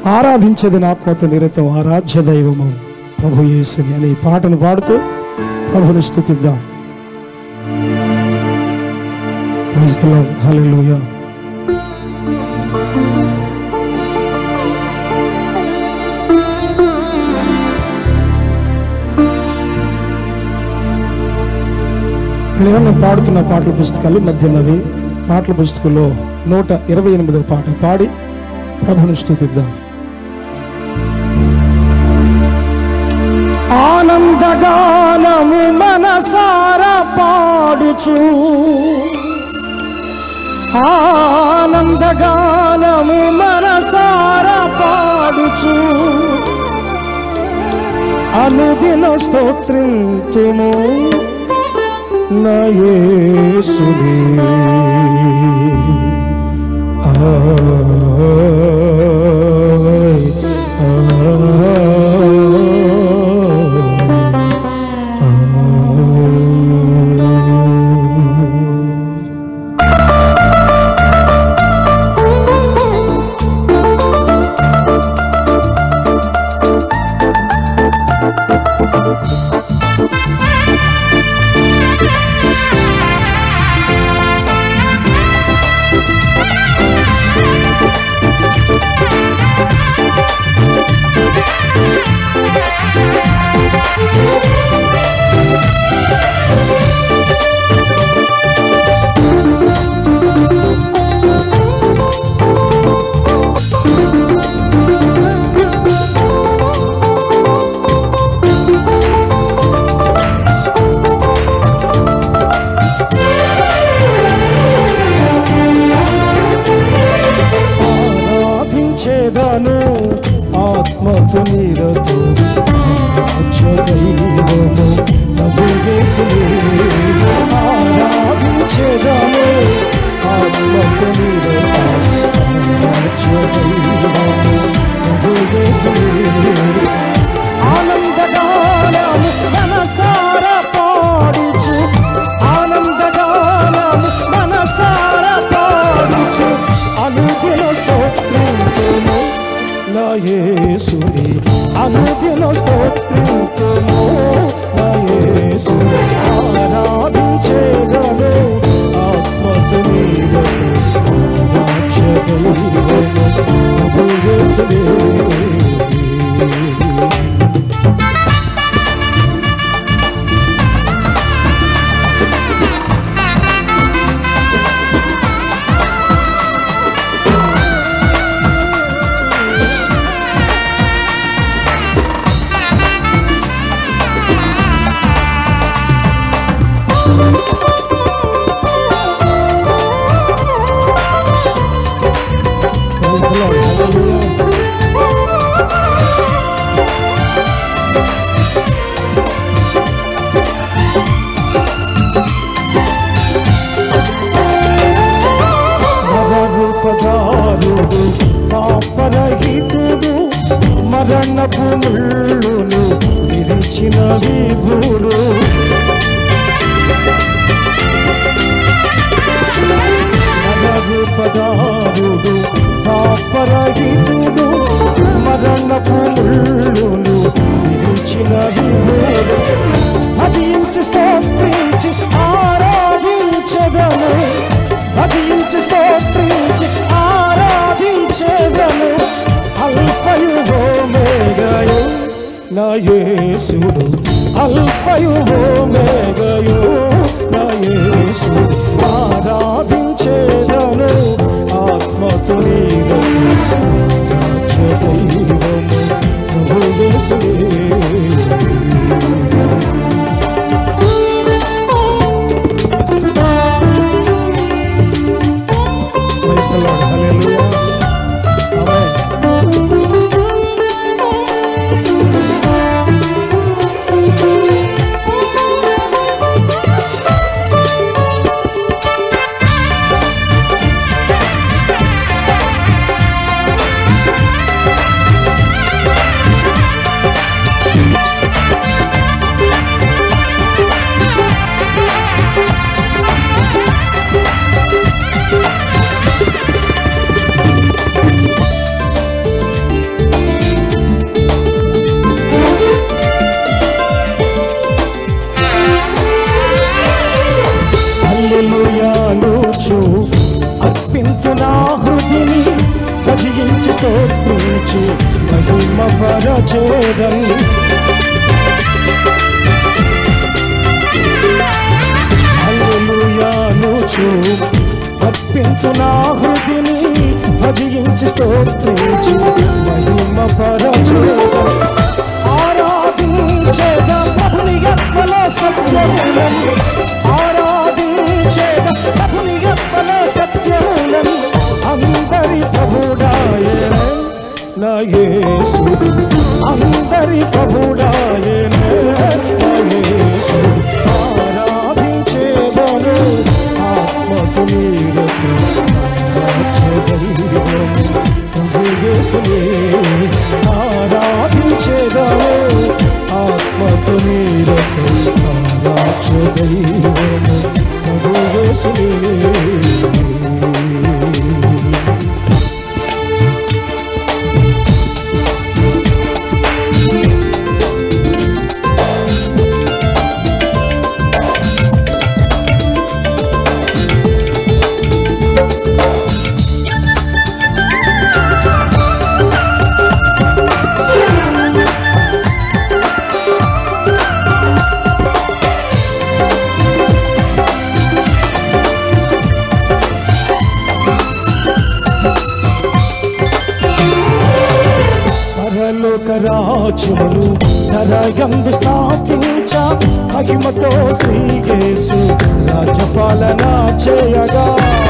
ఆరాధించేది ఆత్మతో నిరతం ఆరాధ్య దైవము ప్రభు యేసుని అనే ఈ పాటను పాడుతూ ప్రభుని స్థుతిద్దాం Praise the Lord. Hallelujah. నేను నేను పాడుతున్న పాటల పుస్తకాలు మధ్య ఉన్నవి పాటల పుస్తకంలో నూట ఇరవై ఎనిమిదవ పాట పాడి ప్రభుని స్థుతిద్దాం ఆనందగానము మనసార పాడుచు ఆనందగానము మనసార పాడుచు అనుదిన స్తోత్రింతుము నా యేసుని ఆయ్, ఆయ్. ఆరాధించేదను ఆత్మతో నీరతో దైవము ప్రభు యేసుని ఆరాధించేదను ఆత్మతో నీరతో దైవము ప్రభు యేసుని ఆనందగానము మనసార పాడుచు ఆనందగానము మనసార పాడుచు అనుదిన స్తోత్రింతుము నా యేసుని అనుదిన స్తోత్రింతుము నా యేసుని ఆరాధించేదను ఆత్మతో నీరతో ఆరాధ్య దైవము ప్రభు యేసుని Praise the Lord. Hallelujah. నరరూపధారుడు పాపరహితుడు మరణపు ముళ్ళును విరిచిన విభుడు నరరూపధారుడు పాపరహితుడు మరణపు ముళ్ళును విరిచిన విభుడు భజించి స్తోత్రించి ఆరాధించదను భజించి స్తోత్రించి ఆరాధించదను అల్పయు ఓమేగయు నా యేసుడు అల్పయు ఓమేగయు నా యేసుడు ఆరాధించేదను ఆత్మతో దైవము ప్రభు యేసుడే Praise the Lord. Hallelujah. Amen. స్తుతించి మహిమ పరచేదన్ హల్లెలూయానుచు అర్పింతు నా హృదిని భజించి స్తోత్రించి మహిమ పరచేదన్ ఆరాధించేద ప్రభుని ఆత్మల సత్యములను ఆరాధించేద ప్రభుని ఆత్మల సత్యములను అందరి ప్రభుడాయన నా యేసు అందరి ప్రభుడాయన నా యేసు ఆరాధించేదను ఆత్మకు నీరకు ఆరాధించేదను ఆత్మకు నీరకు రాక్ష దైవము ప్రభు యేసునే పరలోక రాజ్యములు ధరయందు స్థాపించ మహిమతో శ్రీయేసు రాజ్యపాలన చేయగా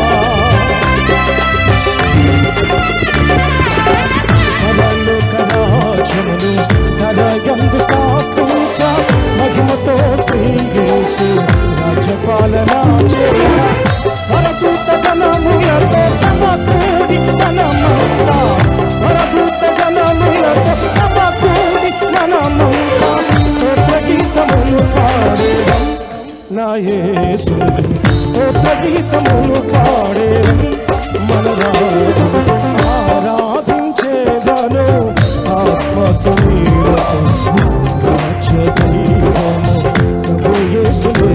పరలోక రాజ్యములు ధరయందు స్థాపించ మహిమతో శ్రీయేసు రాజ్యపాలన చేయగా వరదూత గణములతో సమకూడి మనమంతా వరదూత గణములతో సమకూడి మనమంతా స్తోత్ర గీతములు పాడేదం నా యేసు స్తోత్ర గీతములు పాడేదం మన రాజు ఆరాధించేదను ఆత్మతో నీరతో రాజ్య దైవము ప్రభు యేసునే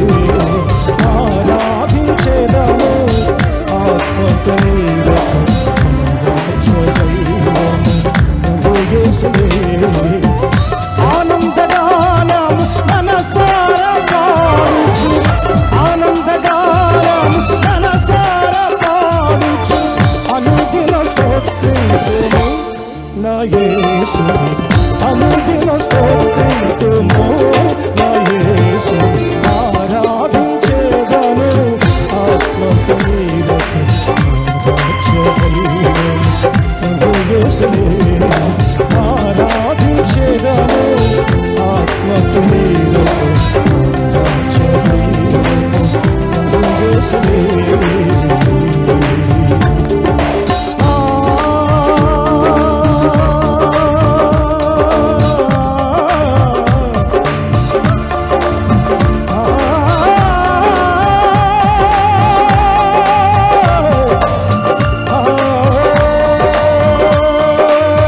ఆరాధించేదను ఆత్మతో నీరతో రాజ్య దైవము ప్రభు యేసునే ఆనందగానము మనసార పాడుచు ఆనందగానము మనసార పాడుచు అనుదిన స్తోత్రించుము నా యేసు అనుదిన స్తోత్రించుము నా యేసు ఆరాధించేదను ఆత్మతో నీరతో రాజ్య దైవము ప్రభు యేసునే ఆరాధించేదను ఆత్మకు నీరతో రాజ్య దైవము ప్రభు యేసునే ఆ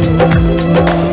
యేసు